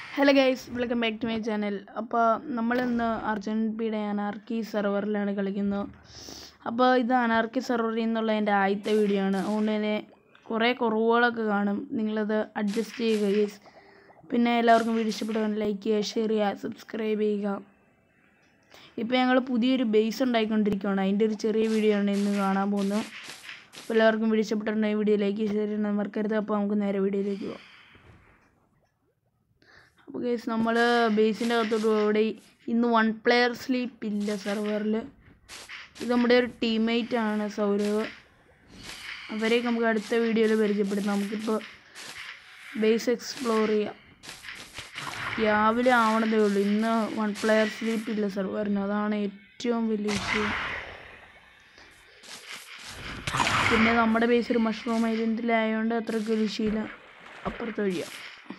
Hello guys welcome back to my channel അപ്പോൾ നമ്മളിന്ന് അർജൻറ്റിയുടെ anarchy സെർവറിലാണ് കളിക്കുന്നത് അപ്പോൾ ഇത് അനാർക്കി സെർവറിൽ നിന്നുള്ള എൻ്റെ ആദ്യത്തെ വീഡിയോ ആണ് അതുകൊണ്ട് തന്നെ കുറേ കുറവുകളൊക്കെ കാണും നിങ്ങളത് അഡ്ജസ്റ്റ് ചെയ്യുക ഗൈസ് പിന്നെ എല്ലാവർക്കും വീഡിയോ ഇഷ്ടപ്പെടുവാൻ ലൈക്ക് ചെയ്യുക ഷെയർ ചെയ്യുക സബ്സ്ക്രൈബ് ചെയ്യുക ഇപ്പോൾ ഞങ്ങൾ പുതിയൊരു ബേസ് ഉണ്ടായിക്കൊണ്ടിരിക്കുകയാണ് അതിൻ്റെ ഒരു ചെറിയ വീഡിയോ ആണ് ഇന്ന് കാണാൻ പോകുന്നത് അപ്പോൾ എല്ലാവർക്കും വീഡിയോ ഇഷ്ടപ്പെട്ടിട്ടുണ്ടെങ്കിൽ വീഡിയോ ലൈക്ക് ഷെയർ ചെയ്യണം മറക്കരുത് അപ്പോൾ നമുക്ക് നേരെ വീഡിയോയിലേക്ക് പോകാം അപ്പോൾ കേസ് നമ്മൾ ബേസിൻ്റെ അകത്തോട്ട് ഇവിടെ ഇന്ന് വൺ പ്ലെയർ സ്ലീപ്പ് ഇല്ല സെർവറിൽ ഇത് നമ്മുടെ ഒരു ടീംമേറ്റ് ആണ് സൗരവ് അവരെയൊക്കെ നമുക്ക് അടുത്ത വീഡിയോയിൽ പരിചയപ്പെടുത്താം നമുക്കിപ്പോൾ ബേസ് എക്സ്പ്ലോർ ചെയ്യാം രാവിലെ ആവണതേ ഉള്ളൂ ഇന്ന് വൺ പ്ലെയർ സ്ലീപ്പ് ഇല്ല സെർവറിന് അതാണ് ഏറ്റവും വലിയ വിഷയം പിന്നെ നമ്മുടെ ബേസ് ഒരു മഷ്റൂം ഐലൻഡിലായതുകൊണ്ട് അത്രയ്ക്ക് ഒരു വിഷയമില്ല അപ്പുറത്ത് വഴിയാണ്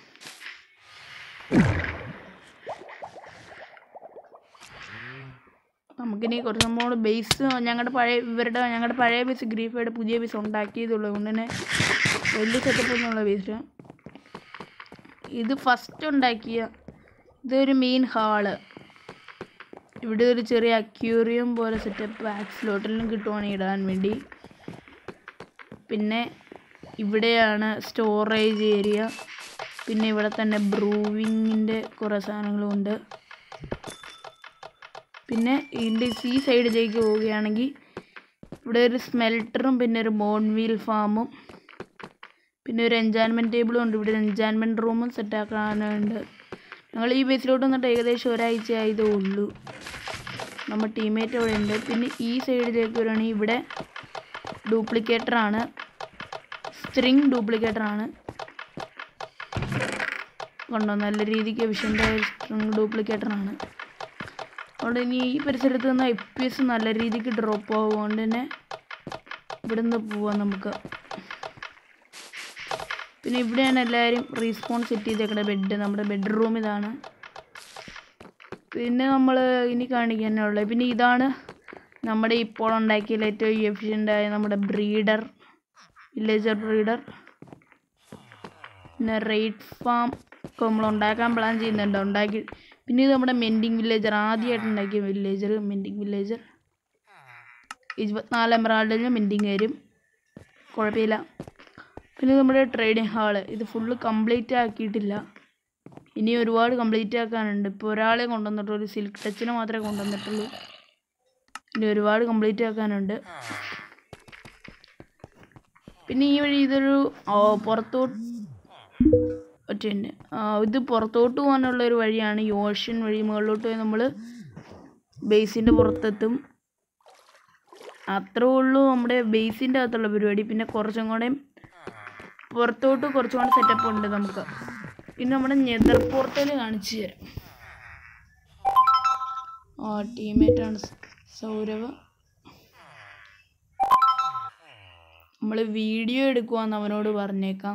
നമുക്കിനി കുറച്ച് സംഭവം ബേസ് ഞങ്ങളുടെ പഴയ ഇവരുടെ ഞങ്ങളുടെ പഴയ ബേസ് ഗ്രീഫയുടെ പുതിയ ബേസ് ഉണ്ടാക്കിയതുള്ളൂ അതുകൊണ്ട് തന്നെ വലിയ സെറ്റപ്പ് ഒന്നുള്ള ബേസ് ഇത് ഫസ്റ്റ് ഉണ്ടാക്കിയ ഇതൊരു മെയിൻ ഹാള് ഇവിടെ ഒരു ചെറിയ അക്യൂറിയം പോലെ സെറ്റപ്പ് വാക്സിലോട്ടിലും കിട്ടുവാണെങ്കിൽ ഇടാൻ വേണ്ടി പിന്നെ ഇവിടെയാണ് സ്റ്റോറേജ് ഏരിയ പിന്നെ ഇവിടെ തന്നെ ബ്രൂവിങ്ങിൻ്റെ കുറേ സാധനങ്ങളും ഉണ്ട് പിന്നെ ഇതിൻ്റെ ഈ സൈഡിലേക്ക് പോവുകയാണെങ്കിൽ ഇവിടെ ഒരു സ്മെൽട്ടറും പിന്നെ ഒരു ബോൺ വീൽ ഫാമും പിന്നെ ഒരു എൻജാൻമെൻറ്റ് ടേബിളും ഉണ്ട് ഇവിടെ ഒരു എൻജാൻമെൻറ്റ് റൂമും സെറ്റാക്കാനുണ്ട് ഞങ്ങൾ ഈ ബേസിലോട്ട് വന്നിട്ട് ഏകദേശം ഒരാഴ്ച ആയതേ ഉള്ളൂ നമ്മുടെ ടീമേറ്റ് അവിടെ ഉണ്ട് പിന്നെ ഈ സൈഡിലേക്ക് വരുവാണെങ്കിൽ ഇവിടെ ഡ്യൂപ്ലിക്കേറ്ററാണ് സ്ട്രിങ് ഡ്യൂപ്ലിക്കേറ്ററാണ് കണ്ടോ നല്ല രീതിക്ക് വിഷൻ്റെ സ്ട്രിങ് ഡ്യൂപ്ലിക്കേറ്ററാണ് അതുകൊണ്ട് ഇനി ഈ പരിസരത്ത് നിന്ന് ഐ പി എസ് നല്ല രീതിക്ക് ഡ്രോപ്പ് ആവുകൊണ്ട് തന്നെ ഇവിടെ നിന്ന് പോവാം നമുക്ക് പിന്നെ ഇവിടെയാണ് എല്ലാവരും റീസ്പോൺ സെറ്റ് ചെയ്തേക്കുന്ന ബെഡ് നമ്മുടെ ബെഡ്റൂം ഇതാണ് പിന്നെ നമ്മൾ ഇനി കാണിക്കാനുള്ളത് പിന്നെ ഇതാണ് നമ്മുടെ ഇപ്പോൾ ഉണ്ടാക്കിയതിൽ ഏറ്റവും എഫിഷ്യൻ്റായ നമ്മുടെ ബ്രീഡർ വില്ലേജർ ബ്രീഡർ പിന്നെ റേറ്റ് ഫാം ഒക്കെ നമ്മൾ ഉണ്ടാക്കാൻ പ്ലാൻ ചെയ്യുന്നുണ്ട് ഉണ്ടാക്കി പിന്നെ ഇത് നമ്മുടെ മെൻഡിങ് വില്ലേജർ ആദ്യമായിട്ട് ഉണ്ടാക്കിയ വില്ലേജർ മെൻഡിങ് വില്ലേജർ ഇരുപത്തിനാല് എമറാൾഡിന് മെൻഡിങ് വരും കുഴപ്പമില്ല പിന്നെ നമ്മുടെ ട്രേഡിംഗ് ഹാള് ഇത് ഫുള്ള് കംപ്ലീറ്റ് ആക്കിയിട്ടില്ല ഇനി ഒരുപാട് കംപ്ലീറ്റ് ആക്കാനുണ്ട് ഇപ്പോൾ ഒരാളെ കൊണ്ടുവന്നിട്ടുള്ളൂ ഒരു സിൽക്ക് ടച്ചിനെ മാത്രമേ കൊണ്ടുവന്നിട്ടുള്ളൂ ഇനി ഒരുപാട് കംപ്ലീറ്റ് ആക്കാനുണ്ട് പിന്നെ ഈ വഴി ഇതൊരു പുറത്തോട്ട് ഒറ്റ ഇത് പുറത്തോട്ട് പോകാനുള്ള ഒരു വഴിയാണ് ഈ ഓഷ്യൻ വഴി മുകളിലോട്ട് പോയി നമ്മൾ ബേസിൻ്റെ പുറത്തെത്തും അത്രേ ഉള്ളൂ നമ്മുടെ ബേസിൻ്റെ അകത്തുള്ള പരിപാടി പിന്നെ കുറച്ചും കൂടെ പുറത്തോട്ട് കുറച്ചും കൂടെ സെറ്റപ്പ് ഉണ്ട് നമുക്ക് പിന്നെ നമ്മുടെ നെതർ പോർട്ടൽ കാണിച്ചു തരാം ആ ടീമേറ്റാണ് സൗരവ് നമ്മൾ വീഡിയോ എടുക്കുവാന്ന് അവനോട് പറഞ്ഞേക്കാം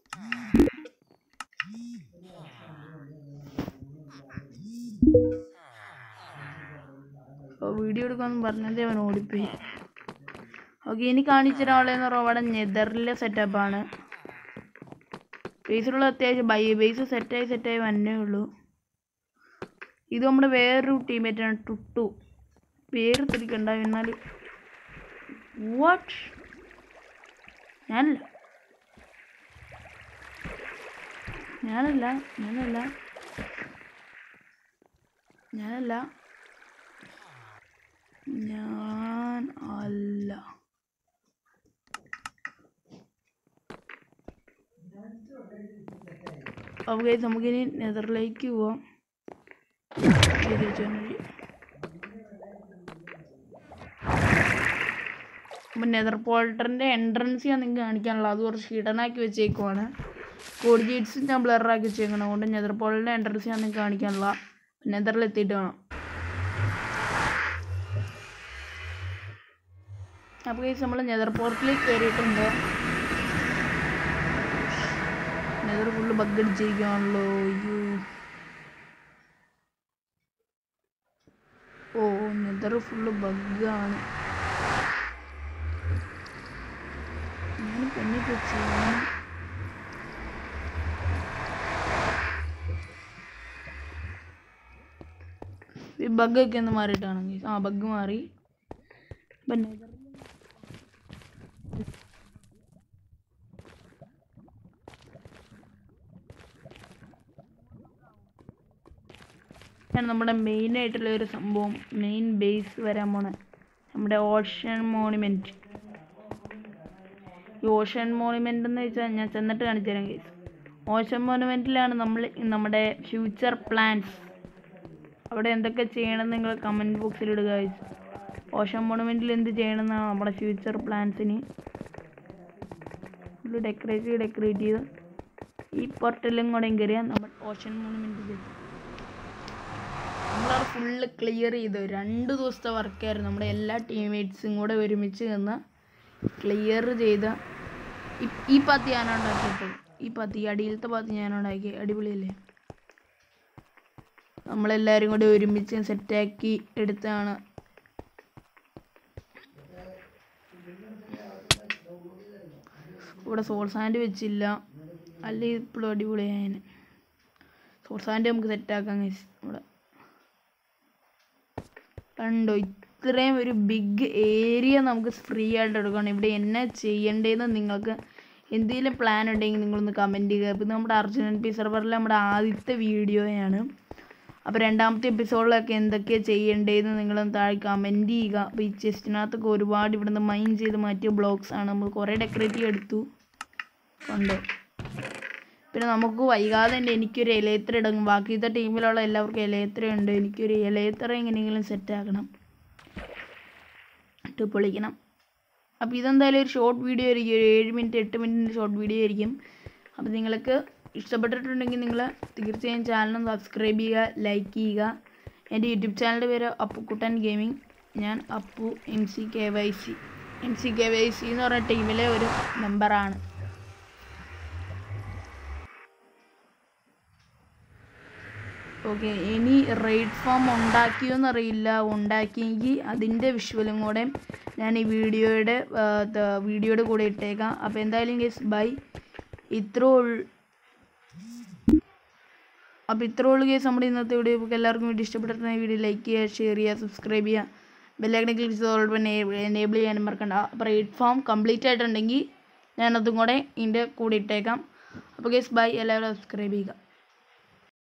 അപ്പോൾ വീഡിയോ എടുക്കാമെന്ന് പറഞ്ഞതേ അവൻ ഓടിപ്പോയി ഓക്കെ ഇനി കാണിച്ചൊരാളെന്ന് പറഞ്ഞാൽ അവിടെ നെതറിലെ സെറ്റപ്പാണ് ബേസിലുള്ള അത്യാവശ്യം ബൈ ബേസ് സെറ്റായി സെറ്റായി വന്നേ ഉള്ളൂ ഇത് നമ്മുടെ വേറൊരു ടീമേറ്റാണ് ടുട്ടു പേര് തിരിക്കണ്ട എന്നാൽ വാട്ട് ഞാനല്ല ഞാനല്ല ഞാനല്ല ഞാനല്ല ഞാൻ അല്ല അപ്പോൾ ഗൈസ് നമുക്കിനി നെതറിലേക്ക് പോവാം അപ്പം നെതർ പോൾട്ടറിൻ്റെ എൻട്രൻസ് ഞാൻ നിങ്ങൾക്ക് കാണിക്കാനുള്ള അത് കുറച്ച് ഹിഡനാക്കി വെച്ചേക്കുവാണ് കോഡിഗേറ്റ്സും ഞാൻ ബ്ലറാക്കി വെച്ചേക്കണം അതുകൊണ്ട് നെതർ പോളിൻ്റെ എൻട്രൻസ് ഞാൻ നിങ്ങൾക്ക് കാണിക്കാനുള്ള നെതറിൽ എത്തിയിട്ട് വേണം അപ്പോൾ ഗൈസ് നമ്മൾ നെതർ പോർട്ടിലേക്ക് കയറിയിട്ടുണ്ട് നെതർ ഫുള്ള് ബഗ് അടിച്ചിരിക്കുകയാണല്ലോ അയ്യോ ഓ നെതർ ഫുള്ള് ബഗ്ഗാണ് ഞാനിപ്പോൾ എന്നിപ്പോൾ ചെയ്യണം ഈ ബഗ്ഗൊക്കെ ഒന്ന് മാറിയിട്ടാണ് ഗൈസ് ആ ബഗ് മാറി ഇപ്പം നെതർ ആണ് നമ്മുടെ മെയിൻ ആയിട്ടുള്ള ഒരു സംഭവം മെയിൻ ബേസ് വരാൻ പോണ നമ്മുടെ ഓഷൻ മോണിമെൻറ്റ് ഈ ഓഷൻ മോണിമെൻ്റ് എന്ന് വെച്ചാൽ ഞാൻ ചെന്നിട്ട് കാണിച്ചു തരാം കേസ് ഓഷൻ മോണിമെൻറ്റിലാണ് നമ്മൾ നമ്മുടെ ഫ്യൂച്ചർ പ്ലാൻസ് അവിടെ എന്തൊക്കെ ചെയ്യണമെന്ന് നിങ്ങൾ കമൻറ്റ് ബോക്സിൽ ഇടുക guys. ഓഷൻ മോണമെൻറ്റിൽ എന്ത് ചെയ്യണമെന്നാണ് നമ്മുടെ ഫ്യൂച്ചർ പ്ലാൻസിന് ഫുള്ള് ഡെക്കറേറ്റ് ചെയ്ത് ഡെക്കറേറ്റ് ചെയ്ത് ഈ പോർട്ടലും കൂടെ കയറിയാൽ നമ്മൾ ഓഷൻ മോണമെൻറ്റിൽ നമ്മളവിടെ ഫുള്ള് ക്ലിയർ ചെയ്തു രണ്ട് ദിവസത്തെ വർക്കായിരുന്നു നമ്മുടെ എല്ലാ ടീംമേറ്റ്സും കൂടെ ഒരുമിച്ച് നിന്ന് ക്ലിയർ ചെയ്ത ഈ- ഈ പാത്തി ഞാനാണ് ഉണ്ടാക്കിയിട്ട് ഈ പാത്തി ഈ അടിയിലത്തെ പാത്തി ഞാനാണ് ഉണ്ടാക്കി അടിപൊളിയല്ലേ നമ്മളെല്ലാവരും കൂടി ഒരുമിച്ച് സെറ്റാക്കി എടുത്താണ് ഇവിടെ സോൾ സാൻഡ് വെച്ചില്ല അല്ല ഇപ്പോഴും അടിപൊളിയായതിന് സോൾ സാൻഡ് നമുക്ക് സെറ്റാക്കാം guys ഇവിടെ കണ്ടോ ഇത്രയും ഒരു ബിഗ് ഏരിയ നമുക്ക് ഫ്രീ ആയിട്ട് എടുക്കണം ഇവിടെ എന്നാ ചെയ്യേണ്ടതെന്ന് നിങ്ങൾക്ക് എന്തെങ്കിലും പ്ലാൻ ഉണ്ടെങ്കിൽ നിങ്ങളൊന്ന് കമൻറ്റ് ചെയ്യുക ഇപ്പം നമ്മുടെ അർജുനൻ പി സെർവറിൽ നമ്മുടെ ആദ്യത്തെ വീഡിയോയാണ് അപ്പോൾ രണ്ടാമത്തെ എപ്പിസോഡിലൊക്കെ എന്തൊക്കെയാണ് ചെയ്യേണ്ടതെന്ന് നിങ്ങളൊന്ന് താഴെ കമൻറ്റ് ചെയ്യുക അപ്പോൾ ഈ ചെസ്റ്റിനകത്തൊക്കെ ഒരുപാട് ഇവിടുന്ന് മൈൻ ചെയ്ത് മാറ്റിയ ബ്ലോക്സ് ആണ് നമ്മൾ കുറേ ഡെക്കറേറ്റ് എടുത്തു കണ്ടോ പിന്നെ നമുക്ക് വൈകാതെ തന്നെ എനിക്കൊരു ഇലയത്ര ഇടങ്ങും ബാക്കിയത്തെ ടീമിലുള്ള എല്ലാവർക്കും ഇലയത്ര ഉണ്ട് എനിക്കൊരു ഇലയത്ര എങ്ങനെയെങ്കിലും സെറ്റ് ആക്കണം ഇട്ട് പൊളിക്കണം അപ്പോൾ ഇതെന്തായാലും ഒരു ഷോർട്ട് വീഡിയോ ആയിരിക്കും ഒരു ഏഴ് മിനിറ്റ് എട്ട് മിനിറ്റിൻ്റെ ഷോർട്ട് വീഡിയോ ആയിരിക്കും അപ്പോൾ നിങ്ങൾക്ക് ഇഷ്ടപ്പെട്ടിട്ടുണ്ടെങ്കിൽ നിങ്ങൾ തീർച്ചയായും ചാനൽ സബ്സ്ക്രൈബ് ചെയ്യുക ലൈക്ക് ചെയ്യുക എൻ്റെ യൂട്യൂബ് ചാനലിൻ്റെ പേര് അപ്പുക്കുട്ടൻ ഗെയിമിംഗ് ഞാൻ Appu M C K Y C M C K Y C എന്ന് പറഞ്ഞ ടീമിലെ ഒരു മെമ്പറാണ് ഓക്കെ ഇനി റൈഡ് ഫോം ഉണ്ടാക്കിയോന്നറിയില്ല ഉണ്ടാക്കിയെങ്കിൽ അതിൻ്റെ വിഷ്വലും കൂടെ ഞാൻ ഈ വീഡിയോയുടെ ആ, ത- വീഡിയോയുടെ കൂടെ ഇട്ടേക്കാം അപ്പോൾ എന്തായാലും ഗേസ് ബൈ ഇത്രേ ഉള്ളൂ അപ്പോൾ ഇത്രേ ഉള്ളൂ കേസ് നമ്മുടെ ഇന്നത്തെ വീഡിയോ നമുക്ക് എല്ലാവർക്കും വേണ്ടി ഇഷ്ടപ്പെടുന്ന വീഡിയോ ലൈക്ക് ചെയ്യുക ഷെയർ ചെയ്യുക സബ്സ്ക്രൈബ് ചെയ്യുക ബെല്ലൈക്കനെ ക്ലിക്ക് ചെയ്തോടെ എനേബിൾ ചെയ്യാനും മറക്കണ്ട അപ്പോൾ റൈഡ് ഫോം കംപ്ലീറ്റ് ആയിട്ടുണ്ടെങ്കിൽ ഞാനതും കൂടെ ഇതിൻ്റെ കൂടെ ഇട്ടേക്കാം അപ്പോൾ കേസ് ബൈ എല്ലാവരും സബ്സ്ക്രൈബ് ചെയ്യുക